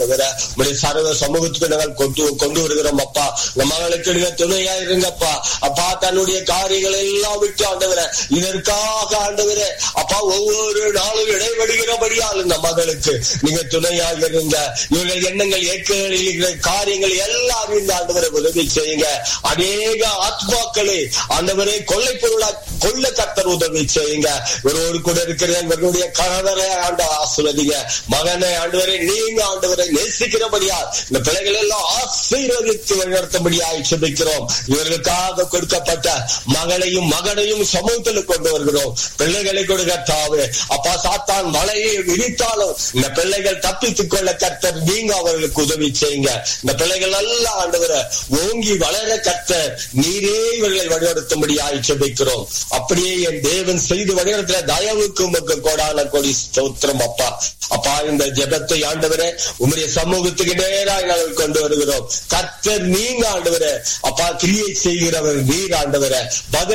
உடைய சர்வ சமூகத்துக்கு நாங்கள் கொண்டு கொண்டு வருகிறோம் அப்பா இந்த மகளுக்கு நீங்க துணையா இருங்கப்பா அப்பா தன்னுடைய காரியங்கள் எல்லாம் விட்டு ஆண்டவர இதற்காக ஆண்டவர அப்பா ஒவ்வொரு நாளும் இடைவெடுகிறபடியால் இந்த மகளுக்கு நீங்க துணையாக இருங்க இவர்கள் எண்ணங்கள் ஏற்களில் இருக்கிற காரியங்கள் எல்லாம் இந்த ஆண்டவரை உதவி செய்யுங்க அநேக ஆத்மாக்களை ஆண்டவரை கொள்ளை பொருளா கொள்ள கத்தர் உதவி செய்யுங்க இவரோடு கூட இருக்கிற இவர்களுடைய கணவரை ஆண்ட ஆசுவதிங்க மகனை ஆண்டவரை நீங்க ஆண்டவரை நேசிக்கிறபடியா இந்த பிள்ளைகள் எல்லாம் ஆசீர்வதித்து வழிநடத்தும்படியாய் செபிக்கிறோம் இவர்களுக்காக கொடுக்கப்பட்ட மகளையும் மகனையும் சமூகத்தில் கொண்டு வருகிறோம் பிள்ளைகளை கொடுக்க தாவே அப்பா சாத்தான் மலையை விரித்தாலும் இந்த பிள்ளைகள் தப்பித்துக் கொள்ள கத்தர் நீங்க அவர்களுக்கு உதவி செய்யுங்க இந்த பிள்ளைகள் நல்லா ஆண்டவரை ஓங்கி வளர கத்தர் நீரே இவர்களை வழிநடத்தும்படியாய் செபிக்கிறோம் அப்படியே என் தேவன் செய்து வழிநடத்துல தயவுக்கு உமக்கு கோடான கொடி ஸ்தோத்திரம் அப்பா அப்பா இந்த ஜெபத்தை ஆண்டவரே உம்முடைய சமூகத்துக்கு நேராக நாங்கள் கொண்டு வருகிறோம் கர்த்தர் நீங்க ஆண்டவரே அப்பா கிரியை செய்கிறவர் நீர் ஆண்டவரே பதில்